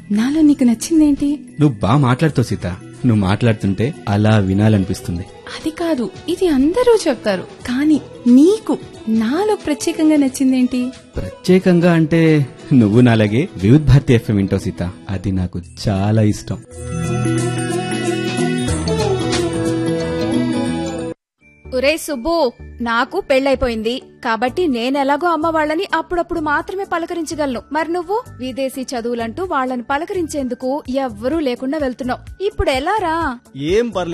నాలో నీకు నచ్చిందేంటి నువ్వు బాగా మాట్లాడుతావు సీత నువ్వు మాట్లాడుతుంటే అలా వినాలనిపిస్తుంది అది కాదు ఇది అందరూ చెప్తారు కానీ నీకు నాలో ప్రత్యేకంగా నచ్చిందేంటి ప్రత్యేకంగా అంటే నువ్వు నాలాగే వివిధ్ భారతి ఎఫ్ఎం వింటావు సీత అది నాకు చాలా ఇష్టం ఒరే సుబ్బు నాకు పెళ్ళైపోయింది కాబట్టి నేనెలాగో అమ్మ వాళ్ళని అప్పుడప్పుడు మాత్రమే పలకరించగలను మరి నువ్వు విదేశీ చదువులంటూ వాళ్ళని పలకరించేందుకు ఎవ్వరూ లేకుండా వెళ్తున్నావు ఇప్పుడు ఎలారా ఏం పర్లేదు